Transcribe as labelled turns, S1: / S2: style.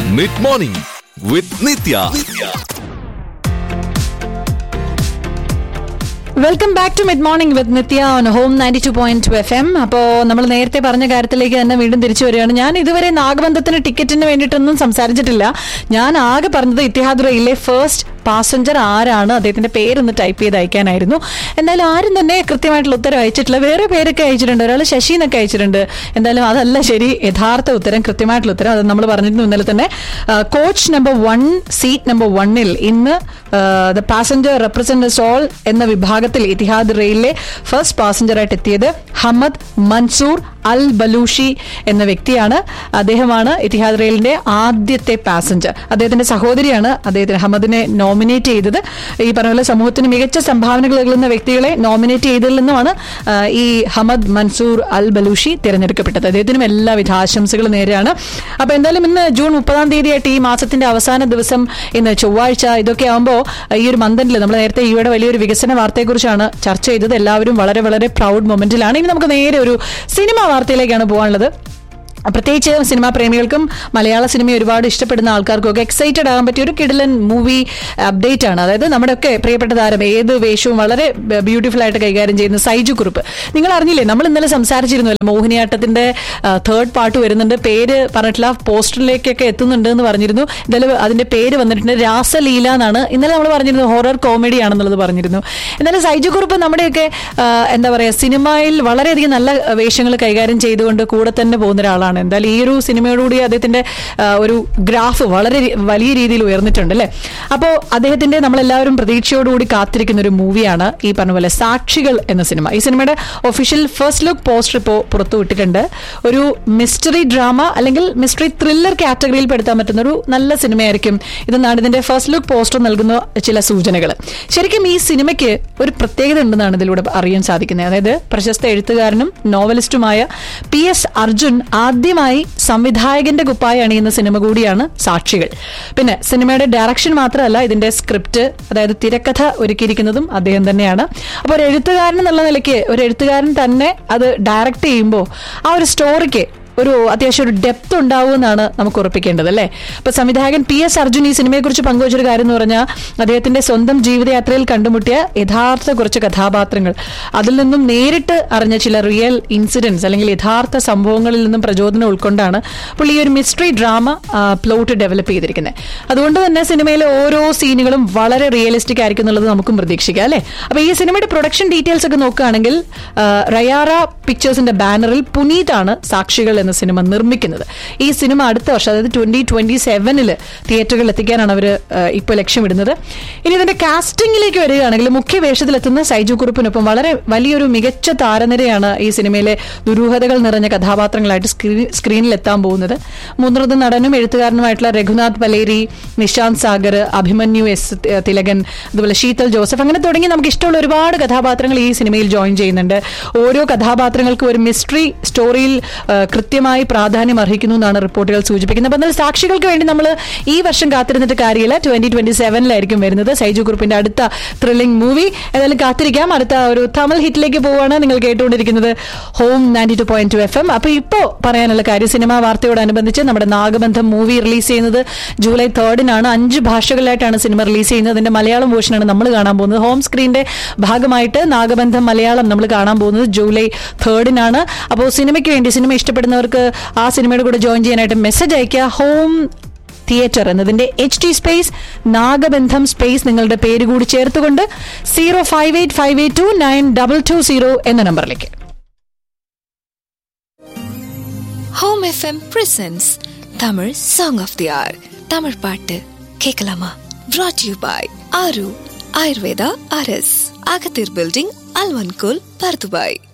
S1: mid morning with Nithya
S2: welcome back to mid morning with Nithya on Home ninety two point two F M അപ്പോൾ നമ്മൾ നേരത്തെ പറഞ്ഞ കാര്യത്തിലേക്ക് തന്നെ വീണ്ടും തിരിച്ചു വരികയാണ് ഞാൻ ഇതുവരെ നാഗബന്ധത്തിന് ടിക്കറ്റിന് വേണ്ടിയിട്ടൊന്നും സംസാരിച്ചിട്ടില്ല ഞാൻ ആകെ പറഞ്ഞത് ഇത്തിഹാദ് റെയിലെ ഫസ്റ്റ് പാസഞ്ചർ ആരാണ് അദ്ദേഹത്തിന്റെ പേരൊന്ന് ടൈപ്പ് ചെയ്ത് അയക്കാനായിരുന്നു എന്തായാലും ആരും തന്നെ കൃത്യമായിട്ടുള്ള ഉത്തരം അയച്ചിട്ടില്ല വേറെ പേരൊക്കെ അയച്ചിട്ടുണ്ട് ഒരാൾ ശശി എന്നൊക്കെ അയച്ചിട്ടുണ്ട് എന്തായാലും അതല്ല ശരി യഥാർത്ഥ ഉത്തരം കൃത്യമായിട്ടുള്ള ഉത്തരം അത് നമ്മൾ പറഞ്ഞിരുന്നു ഇന്നലെ തന്നെ coach number one seat number വണ്ണിൽ ഇന്ന് ദ പാസഞ്ചർ റെപ്രസെന്റ് സോൾ എന്ന വിഭാഗത്തിൽ ഇത്തിഹാദ് റെയിലിലെ ഫസ്റ്റ് പാസഞ്ചറായിട്ട് എത്തിയത് ഹമദ് മൻസൂർ അൽ ബലൂഷി എന്ന വ്യക്തിയാണ് അദ്ദേഹമാണ് ഇത്തിഹാദ് റെയിലിന്റെ ആദ്യത്തെ പാസഞ്ചർ അദ്ദേഹത്തിന്റെ സഹോദരിയാണ് അദ്ദേഹത്തിന് ഹമദിനെ നോമിനേറ്റ് ചെയ്തത് ഈ പറഞ്ഞ പോലെ സമൂഹത്തിന് മികച്ച സംഭാവനകൾ നൽകുന്ന വ്യക്തികളെ നോമിനേറ്റ് ചെയ്തതിൽ നിന്നുമാണ് ആ, ഈ ഹമദ് മൻസൂർ അൽ ബലൂഷി തിരഞ്ഞെടുക്കപ്പെട്ടത് അദ്ദേഹത്തിനും എല്ലാവിധ ആശംസകളും നേരെയാണ് അപ്പൊ എന്തായാലും ഇന്ന് ജൂൺ മുപ്പതാം തീയതിയായിട്ട് ഈ മാസത്തിന്റെ അവസാന ദിവസം ഇന്ന് ചൊവ്വാഴ്ച ഇതൊക്കെ ആകുമ്പോൾ ഈ ഒരു മന്ദനിൽ നമ്മൾ നേരത്തെ ഈയുടെ വലിയൊരു വികസന വാർത്തയെക്കുറിച്ചാണ് ചർച്ച ചെയ്തത് എല്ലാവരും വളരെ വളരെ പ്രൗഡ് മൊമെന്റിലാണ് ഇനി നമുക്ക് നേരെ ഒരു സിനിമ വാർത്തയിലേക്കാണ് പോകാനുള്ളത് പ്രത്യേകിച്ച് സിനിമാ പ്രേമികൾക്കും മലയാള സിനിമ ഒരുപാട് ഇഷ്ടപ്പെടുന്ന ആൾക്കാർക്കും ഒക്കെ എക്സൈറ്റഡ് ആകാൻ പറ്റിയ ഒരു കിടിലൻ മൂവി അപ്ഡേറ്റ് ആണ് അതായത് നമ്മുടെയൊക്കെ പ്രിയപ്പെട്ട താരം ഏത് വേഷവും വളരെ ബ്യൂട്ടിഫുൾ ആയിട്ട് കൈകാര്യം ചെയ്യുന്ന സൈജു കുറുപ്പ് നിങ്ങൾ അറിഞ്ഞില്ലേ നമ്മൾ ഇന്നലെ സംസാരിച്ചിരുന്നല്ലോ മോഹിനിയാട്ടത്തിന്റെ തേർഡ് പാർട്ട് വരുന്നുണ്ട് പേര് പറഞ്ഞിട്ടില്ല പോസ്റ്ററിലേക്കൊക്കെ എത്തുന്നുണ്ട് എന്ന് പറഞ്ഞിരുന്നു എന്തായാലും അതിന്റെ പേര് വന്നിട്ടുണ്ട് രാസലീല എന്നാണ് ഇന്നലെ നമ്മൾ പറഞ്ഞിരുന്നു ഹൊറർ കോമഡി ആണെന്നുള്ളത് പറഞ്ഞിരുന്നു എന്നാലും സൈജു കുറുപ്പ് നമ്മുടെയൊക്കെ ആ, എന്താ പറയാ സിനിമയിൽ വളരെയധികം നല്ല വേഷങ്ങൾ കൈകാര്യം ചെയ്തുകൊണ്ട് കൂടെ തന്നെ പോകുന്ന ഒരാളാണ് എന്തായാലും ഈ ഒരു സിനിമയോടുകൂടി അദ്ദേഹത്തിന്റെ ആ, ഒരു ഗ്രാഫ് വളരെ രി- വലിയ രീതിയിൽ ഉയർന്നിട്ടുണ്ട് അല്ലേ അപ്പോൾ അദ്ദേഹത്തിന്റെ നമ്മളെല്ലാവരും പ്രതീക്ഷയോടുകൂടി കാത്തിരിക്കുന്ന ഒരു മൂവിയാണ് ഈ പറഞ്ഞ പോലെ സാക്ഷികൾ എന്ന സിനിമ ഈ സിനിമയുടെ ഒഫീഷ്യൽ ഫസ്റ്റ് ലുക്ക് പോസ്റ്റർ ഇപ്പോൾ പുറത്തുവിട്ടിട്ടുണ്ട് ഒരു മിസ്റ്ററി ഡ്രാമ അല്ലെങ്കിൽ മിസ്റ്ററി ത്രില്ലർ കാറ്റഗറിയിൽ പെടുത്താൻ പറ്റുന്ന ഒരു നല്ല സിനിമയായിരിക്കും ഇതെന്നാണ് ഇതിന്റെ ഫസ്റ്റ് ലുക്ക് പോസ്റ്റർ നൽകുന്ന ചില സൂചനകൾ ശരിക്കും ഈ സിനിമയ്ക്ക് ഒരു പ്രത്യേകത ഉണ്ടെന്നാണ് ഇതിലൂടെ അറിയാൻ സാധിക്കുന്നത് അതായത് പ്രശസ്ത എഴുത്തുകാരനും നോവലിസ്റ്റുമായ പി എസ് അർജുൻ ആദ്യമായി സംവിധായകന്റെ കുപ്പായ അണിയുന്ന സിനിമ കൂടിയാണ് സാക്ഷികൾ പിന്നെ സിനിമയുടെ ഡയറക്ഷൻ മാത്രമല്ല ഇതിന്റെ സ്ക്രിപ്റ്റ് അതായത് തിരക്കഥ ഒരുക്കിയിരിക്കുന്നതും അദ്ദേഹം തന്നെയാണ് അപ്പോൾ ഒരു എഴുത്തുകാരൻ എന്നുള്ള നിലയ്ക്ക് ഒരു എഴുത്തുകാരൻ തന്നെ അത് ഡയറക്റ്റ് ചെയ്യുമ്പോൾ ആ ഒരു സ്റ്റോറിക്ക് ഒരു അത്യാവശ്യം ഒരു ഡെപ്ത് ഉണ്ടാവുമെന്നാണ് നമുക്ക് ഉറപ്പിക്കേണ്ടത് അല്ലേ അപ്പൊ സംവിധായകൻ പി എസ് അർജുൻ ഈ സിനിമയെക്കുറിച്ച് പങ്കുവച്ചൊരു കാര്യം എന്ന് പറഞ്ഞാൽ അദ്ദേഹത്തിന്റെ സ്വന്തം ജീവിതയാത്രയിൽ കണ്ടുമുട്ടിയ യഥാർത്ഥ കുറച്ച് കഥാപാത്രങ്ങൾ അതിൽ നിന്നും നേരിട്ട് അറിഞ്ഞ ചില റിയൽ ഇൻസിഡൻസ് അല്ലെങ്കിൽ യഥാർത്ഥ സംഭവങ്ങളിൽ നിന്നും പ്രചോദനം ഉൾക്കൊണ്ടാണ് പുള്ളി ഈ ഒരു മിസ്റ്ററി ഡ്രാമ പ്ലോട്ട് ഡെവലപ്പ് ചെയ്തിരിക്കുന്നത് അതുകൊണ്ട് തന്നെ സിനിമയിലെ ഓരോ സീനുകളും വളരെ റിയലിസ്റ്റിക് ആയിരിക്കും എന്നുള്ളത് നമുക്കും പ്രതീക്ഷിക്കാം അല്ലേ അപ്പൊ ഈ സിനിമയുടെ പ്രൊഡക്ഷൻ ഡീറ്റെയിൽസ് ഒക്കെ നോക്കുകയാണെങ്കിൽ ആ, റയാറ പിക്ചേഴ്സിന്റെ ബാനറിൽ പുനീതാണ് സാക്ഷികൾ എന്ന സിനിമ നിർമ്മിക്കുന്നത് ഈ സിനിമ അടുത്ത വർഷം അതായത് ട്വന്റി ട്വന്റി സെവനില് തിയേറ്ററുകളിൽ എത്തിക്കാനാണ് അവർ ഇപ്പോൾ ലക്ഷ്യമിടുന്നത് ഇനി ഇതിന്റെ കാസ്റ്റിംഗിലേക്ക് വരികയാണെങ്കിൽ മുഖ്യ വേഷത്തിലെത്തുന്ന സൈജു കുറുപ്പിനൊപ്പം വളരെ വലിയൊരു മികച്ച താരനിരയാണ് ഈ സിനിമയിലെ ദുരൂഹതകൾ നിറഞ്ഞ കഥാപാത്രങ്ങളായിട്ട് സ്ക്രീ- സ്ക്രീനിൽ എത്താൻ പോകുന്നത് മുതിർന്ന നടനും എഴുത്തുകാരനുമായിട്ടുള്ള രഘുനാഥ് പലേരി നിശാന്ത് സാഗർ അഭിമന്യു എസ് തിലകൻ അതുപോലെ ശീതൽ ജോസഫ് അങ്ങനെ തുടങ്ങി നമുക്ക് ഇഷ്ടമുള്ള ഒരുപാട് കഥാപാത്രങ്ങൾ ഈ സിനിമയിൽ ജോയിൻ ചെയ്യുന്നുണ്ട് ഓരോ കഥാപാത്രങ്ങൾക്കും ഒരു മിസ്റ്ററി സ്റ്റോറിയിൽ ആ, കൃത്യമായി പ്രാധാന്യം അർഹിക്കുന്നു എന്നാണ് റിപ്പോർട്ടുകൾ സൂചിപ്പിക്കുന്നത് അപ്പോൾ എന്നാൽ സാക്ഷികൾക്ക് വേണ്ടി നമ്മൾ ഈ വർഷം കാത്തിരുന്നിട്ട് കാര്യമില്ല ട്വന്റി ട്വന്റി സെവനിലായിരിക്കും വരുന്നത് സൈജു ഗ്രൂപ്പിന്റെ അടുത്ത ത്രില്ലിംഗ് മൂവി ഏതായാലും കാത്തിരിക്കാം അടുത്ത ഒരു തമിഴ് ഹിറ്റിലേക്ക് പോവാണ് നിങ്ങൾ കേട്ടുകൊണ്ടിരിക്കുന്നത് Home ninety two point two F M അപ്പൊ ഇപ്പോ പറയാനുള്ള കാര്യം സിനിമാ വാർത്തയോടനുബന്ധിച്ച് നമ്മുടെ നാഗബന്ധം മൂവി റിലീസ് ചെയ്യുന്നത് ജൂലൈ തേർഡിനാണ് അഞ്ച് ഭാഷകളിലായിട്ടാണ് സിനിമ റിലീസ് ചെയ്യുന്നത് അതിന്റെ മലയാളം വേർഷനാണ് നമ്മൾ കാണാൻ പോകുന്നത് ഹോം സ്ക്രീനിന്റെ ഭാഗമായിട്ട് നാഗബന്ധം മലയാളം നമ്മൾ കാണാൻ പോകുന്നത് ജൂലൈ തേർഡിനാണ് അപ്പോൾ സിനിമയ്ക്ക് വേണ്ടി സിനിമ ഇഷ്ടപ്പെടുന്നവർക്ക് ആ സിനിമയുടെ കൂടെ ജോയിൻ ചെയ്യാനായിട്ട് മെസ്സേജ് അയക്കുക ഹോം തിയേറ്റർ എന്നതിന്റെ H T space Nagabandham space നിങ്ങളുടെ പേര് കൂടി ചേർത്തുകൊണ്ട് zero five eight five eight two nine double two zero എന്ന നമ്പറിലേക്ക്
S3: Home FM presents Tamil song of the hour Tamil பாட்டு கேட்கலாமா brought you by Aaru Ayurveda அரஸ் அகத்தீர் பில்டிங் அல்வன்கோல் பர்துபாய்